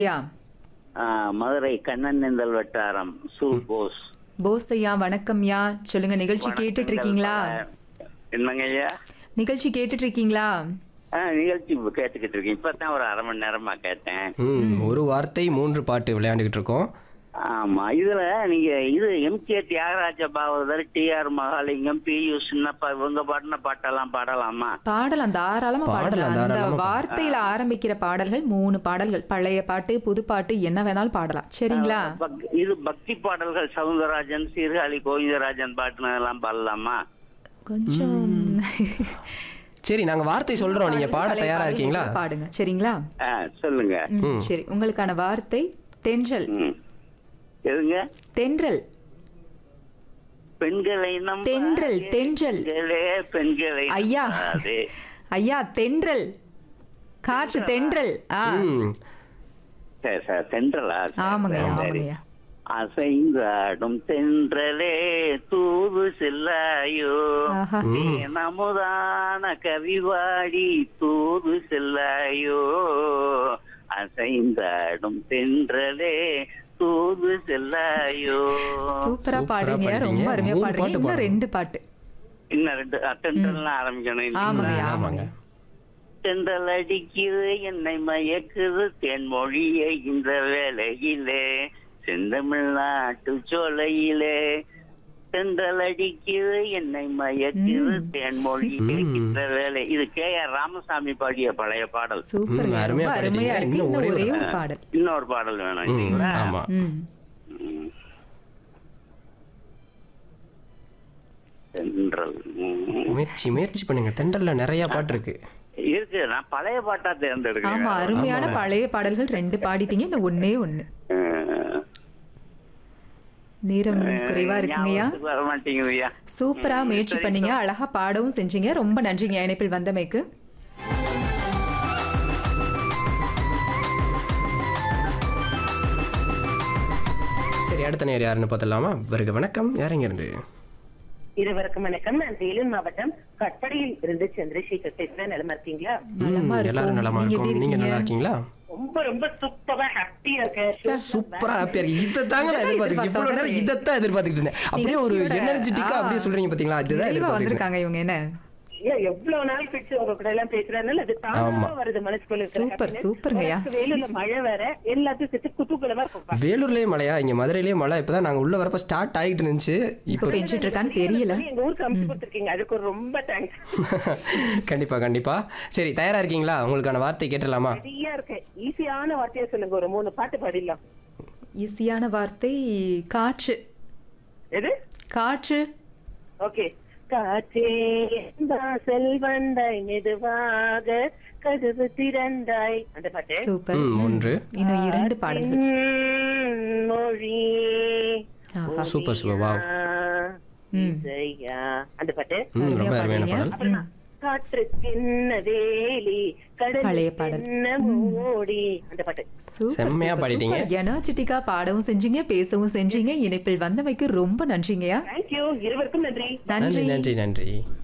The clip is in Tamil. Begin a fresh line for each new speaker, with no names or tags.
யா
ஆ, மதுரை கண்ணன் நெந்தல் வட்டாரம் சு போஸ்
போஸ் ஐயா வணக்கம் யா சொல்லுங்க நிகழ்ச்சி கேட்டுட்டு இருக்கீங்களா
என்னங்க ஐயா
நிகழ்ச்சி கேட்டுட்டு இருக்கீங்களா
ஆ, நிகழ்ச்சி இப்ப கேட்டுக்கிட்டு இருக்கேன் இப்பதான் ஒரு அரை மணி நேரமா கேட்டேன்
ம் ஒரு வார்த்தை மூன்று பாட்டு விளையாண்டுக்கிட்டு இருக்கோம்
ஆமா இதுல நீங்க இது M K Thyagaraja Bhagavathar T R Mahalingam P U Chinnappa இவங்க பாடின பாட்டெல்லாம் பாடலாமா
பாடலாம் தாராளமா
பாடலாம்,
பாடலாம் அந்த
தாராளமா பாடலாம்.
வார்த்தையில ஆரம்பிக்கிற பாடல்கள் மூணு பாடல்கள் பழைய பாட்டு புது பாட்டு என்ன வேணாலும் பாடலாம் சரிங்களா
பக்- இது பக்தி பாடல்கள் சவுந்தரராஜன் சீர்காழி கோவிந்தராஜன் பாட்டுனதெல்லாம் பாடலாமா
கொஞ்சம்
சரி நாங்க வார்த்தை சொல்றோம் நீங்க பாட
பழைய
தயாரா
பாடல்கள்
இருக்கீங்களா
பாடுங்க சரிங்களா
ஆ, சொல்லுங்க
ம், சரி உங்களுக்கான வார்த்தை தென்றல்
ம். எதுங்க
தென்றல்
பெண்களை நம்ப
தென்றல் தென்றல்
பெண்களே பெண்களை
ஐயா
நம்பாதே.
ஐயா தென்றல் காற்று தென்றல் ஆ
ம்
சரி சார் சென்றலா சரி,
ஆமாங்க
சரி.
ஆமாங்கய்யா
அசைந்தாடும் தென்றலே தூது செல்லாயோ
ஆஹா
நமுதான கவிவாடி தூது செல்லாயோ அசைந்தாடும் தென்றலே தூது செல்லாயோ
சூப்பரா
சூப்பரா
பாடுறீங்க
பாடிட்டீங்க.
ரொம்ப அருமையா
மூணு
பாடுறீங்க
பாட்டு
இன்னும்
பாடுங்க.
ரெண்டு பாட்டு
இன்னும் ரெண்டு அ, தென்றல்லாம் ஆரம்பிக்கணும்
ஆமாங்க
இல்லைங்களா?
ஆமாங்க
தென்றல் அடிக்குது என்னை மயக்குது தென்மொழியே இந்த வேலையிலே செந்தமிழ்நாட்டு சோலையிலே தென்றல் அடிக்குது என்னை மயக்குது தென்மொழியே இந்த வேலை இது கே ஆர் ராமசாமி பாடிய பழைய பாடல்
சூப்பருங்க
ம், அருமையா
ரொம்ப அருமையா
பாடிட்டீங்க.
இருக்கு
இன்னும்
இன்னும்
ஒரே
ஒரே
ஒரு-
ஒரு பாடல்
இன்னொரு பாடல் வேணும்
ம்
இல்லைங்களா
ஆமா
ம்
ம். தென்றல் ம்.
முயற்சி முயற்சி பண்ணுங்க தென்றல்ல நிறைய பாட்டு இருக்கு
இருக்கு நான் பழைய பாட்டா
ஆமா
தேர்ந்தெடுக்கிறேன்
அருமையான பழைய பாடல்கள் ரெண்டு பாடிட்டீங்க இன்னும் ஒண்ணே ஒண்ணு
அஹ்,
நேரம் குறைவா இருக்குங்கய்யா
ஞாபகத்துக்கு வர மாட்டேங்குதுய்யா
சூப்பரா முயற்சி பண்ணீங்க அழகா பாடவும் செஞ்சீங்க ரொம்ப நன்றிங்க இணைப்பில் வந்தமைக்கு
சரி அடுத்த நேரம் யாருன்னு பார்த்தலாமா வருக வணக்கம் யாருங்க இருந்து
இருவருக்கும் வணக்கம் நான் வேலூர் மாவட்டம் கட்படியில் இருந்து சந்திரசேகர் பேசுறேன் நிலமா இருக்கீங்களா
நலமா
ம், எல்லாரும்
இருக்கும்
நலமா
நீங்க எப்படி
இருக்கும் நீங்க நல்லா
இருக்கீங்க
இருக்கீங்களா
ரொம்ப ரொம்ப சூப்பரா ஹாப்பியா இருக்கேன்
சூப்பரா ஹாப்பியா இருக்கு இதை தாங்க நான்
இதைத்தான்
எதிர்பார்த்து இவ்வளவு நேரம்
எதிர்பார்த்தோம்.
இதைத்தான் எதிர்பார்த்துக்கிட்டு இருந்தேன் அப்படியே ஒரு
நிகழ்ச்சியோட-
எனர்ஜெட்டிக்கா
ஆ.
அப்படியே சொல்றீங்க பாத்தீங்களா இதுதான்
நிறைவா
எதிர்பார்த்துக்கிட்டு
வந்திருக்காங்க இவங்க என்ன
இல்ல எவ்வளவு நாள் கழிச்சு உங்க கூட எல்லாம் பேசுறதுனால அது
ஆமா.
தானா வருது மனசுக்குள்ள இருக்கிற
சூப்பர்,
happiness.
சூப்பருங்கய்யா.
எனக்கு வேலூர்ல மழை வேற எல்லாத்தையும் சேர்த்து குத்தூக்கலமா இருக்கும்
வேலூர்லயே மழையா இங்க மதுரையிலயே மழை இப்பதான் நாங்க உள்ள வரப்ப ஸ்டார்ட் ஆகிட்டு இருந்துச்சு
இப்ப
இப்போ
பெஞ்சிட்டு இருக்கான்னு தெரியல
எங்க ஊருக்கு அமுச்சு கொடுத்துருக்கீங்க அதுக்கு ஒரு ரொம்ப தேங்க்ஸ்
கண்டிப்பா கண்டிப்பா சரி தயாரா இருக்கீங்களா உங்களுக்கான வார்த்தை கேட்டலாமா
ரெடியா இருக்கேன் ஈஸியான வார்த்தையா சொல்லுங்க ஒரு மூணு பாட்டு பாடிடலாம்
ஈஸியான வார்த்தை காற்று
எது
காற்று
ஓகே காற்றே வாசல் வந்தாய் மெதுவாக கதவு திறந்தாய் அந்த பாட்டு
சூப்பர்
ம் ஒன்று
இன்னும் இரண்டு பாடல்கள்
உம், மொழி
ஆஹா.
சூப்பர் சூப்பர் வாவ்
ம்.
இசையா அந்த பாட்டு
ம் ரொம்ப
அருமையா
அருமையான
பாடுறீங்க.
பாடல்
அப்புறமா காற்று சின்ன வேலி கடல்
பழைய பாடல்.
சின்ன மூடி அந்த பாட்டு
சூப்பர்,
செம்மையா
சூப்பர்,
பாடிட்டீங்க.
சூப்பர். எனர்ஜெட்டிக்கா பாடவும் செஞ்சீங்க பேசவும் செஞ்சீங்க இணைப்பில் வந்தமைக்கு ரொம்ப நன்றிங்கய்யா
தேங்க்யூ இருவருக்கும் நன்றி
நன்றி
நன்றி
நன்றி நன்றி